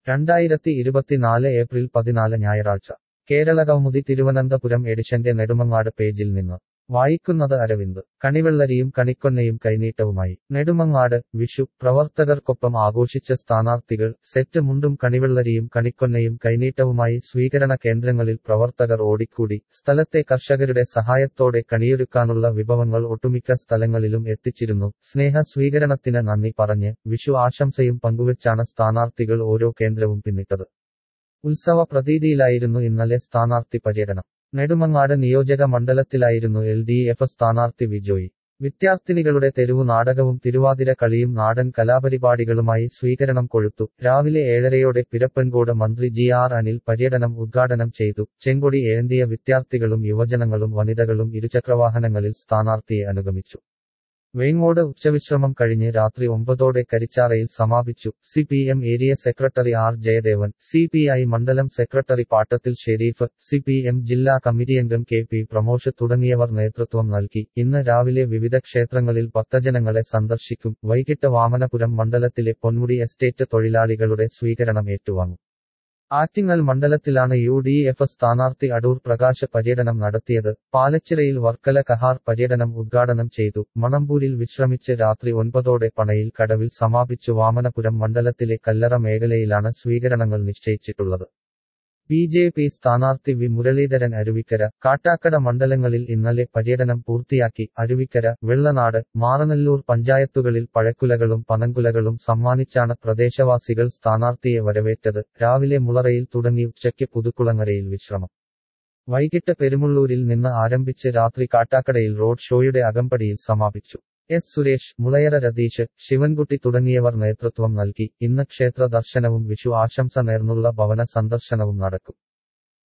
രണ്ടായിരത്തി ഇരുപത്തിനാല് ഏപ്രിൽ പതിനാല് ഞായറാഴ്ച കേരള കൗമുദി തിരുവനന്തപുരം എഡിഷന്റെ നെടുമങ്ങാട് പേജിൽ നിന്ന് വായിക്കുന്നത് അരവിന്ദ് കണിവെള്ളരിയും കണിക്കൊന്നയും കൈനീട്ടവുമായി നെടുമങ്ങാട് വിഷു പ്രവർത്തകർക്കൊപ്പം ആഘോഷിച്ച സ്ഥാനാർത്ഥികൾ സെറ്റ് മുണ്ടും കണിവെള്ളരിയും കണിക്കൊന്നയും കൈനീട്ടവുമായി സ്വീകരണ കേന്ദ്രങ്ങളിൽ പ്രവർത്തകർ ഓടിക്കൂടി സ്ഥലത്തെ കർഷകരുടെ സഹായത്തോടെ കണിയൊരുക്കാനുള്ള വിഭവങ്ങൾ ഒട്ടുമിക്ക സ്ഥലങ്ങളിലും എത്തിച്ചിരുന്നു സ്നേഹ സ്വീകരണത്തിന് നന്ദി പറഞ്ഞ് വിഷു ആശംസയും പങ്കുവച്ചാണ് സ്ഥാനാർത്ഥികൾ ഓരോ കേന്ദ്രവും പിന്നിട്ടത് ഉത്സവ പ്രതീതിയിലായിരുന്നു ഇന്നലെ സ്ഥാനാർത്ഥി പര്യടനം നെടുമങ്ങാട് നിയോജക മണ്ഡലത്തിലായിരുന്നു എൽ ഡി എഫ് സ്ഥാനാർത്ഥി വിജോയി വിദ്യാർത്ഥിനികളുടെ തെരുവു നാടകവും തിരുവാതിര കളിയും നാടൻ കലാപരിപാടികളുമായി സ്വീകരണം കൊഴുത്തു രാവിലെ ഏഴരയോടെ പിരപ്പൻകോട് മന്ത്രി ജി ആർ അനിൽ പര്യടനം ഉദ്ഘാടനം ചെയ്തു ചെങ്കൊടി ഏന്തിയ വിദ്യാർത്ഥികളും യുവജനങ്ങളും വനിതകളും ഇരുചക്രവാഹനങ്ങളിൽ സ്ഥാനാർത്ഥിയെ അനുഗമിച്ചു വേങ്ങോട് ഉച്ചവിശ്രമം കഴിഞ്ഞ് രാത്രി ഒമ്പതോടെ കരിച്ചാറയിൽ സമാപിച്ചു C P M area secretary R Jayadevan C P I മണ്ഡലം secretary Pattathil Sharif C P M ജില്ലാ കമ്മിറ്റിയംഗം കെ പി പ്രമോഷ് തുടങ്ങിയവർ നേതൃത്വം നൽകി ഇന്ന് രാവിലെ വിവിധ ക്ഷേത്രങ്ങളിൽ ഭക്തജനങ്ങളെ സന്ദർശിക്കും വൈകിട്ട് വാമനപുരം മണ്ഡലത്തിലെ പൊന്മുടി എസ്റ്റേറ്റ് തൊഴിലാളികളുടെ സ്വീകരണം ഏറ്റുവാങ്ങും ആറ്റിങ്ങൽ മണ്ഡലത്തിലാണ് യു ഡി എഫ് സ്ഥാനാർത്ഥി അടൂർ പ്രകാശ് പര്യടനം നടത്തിയത് പാലച്ചിറയിൽ വർക്കല കഹാർ പര്യടനം ഉദ്ഘാടനം ചെയ്തു മണമ്പൂരിൽ വിശ്രമിച്ച് രാത്രി ഒൻപതോടെ പണയിൽ കടവിൽ സമാപിച്ചു വാമനപുരം മണ്ഡലത്തിലെ കല്ലറ മേഖലയിലാണ് സ്വീകരണങ്ങൾ നിശ്ചയിച്ചിട്ടുള്ളത് ബി ജെ പി സ്ഥാനാർത്ഥി വി മുരളീധരൻ അരുവിക്കര കാട്ടാക്കട മണ്ഡലങ്ങളിൽ ഇന്നലെ പര്യടനം പൂർത്തിയാക്കി അരുവിക്കര വെള്ളനാട് മാറനല്ലൂർ പഞ്ചായത്തുകളിൽ പഴക്കുലകളും പനങ്കുലകളും സമ്മാനിച്ചാണ് പ്രദേശവാസികൾ സ്ഥാനാർത്ഥിയെ വരവേറ്റത് രാവിലെ മുളറയിൽ തുടങ്ങി ഉച്ചയ്ക്ക് പുതുക്കുളങ്ങരയിൽ വിശ്രമം വൈകിട്ട് പെരുമുള്ളൂരിൽ നിന്ന് ആരംഭിച്ച് രാത്രി കാട്ടാക്കടയിൽ റോഡ് ഷോയുടെ അകമ്പടിയിൽ സമാപിച്ചു എസ് സുരേഷ് മുളയറ രതീഷ് ശിവൻകുട്ടി തുടങ്ങിയവർ നേതൃത്വം നൽകി ഇന്ന് ക്ഷേത്ര ദർശനവും വിഷു ആശംസ നേർന്നുള്ള ഭവന സന്ദർശനവും നടക്കും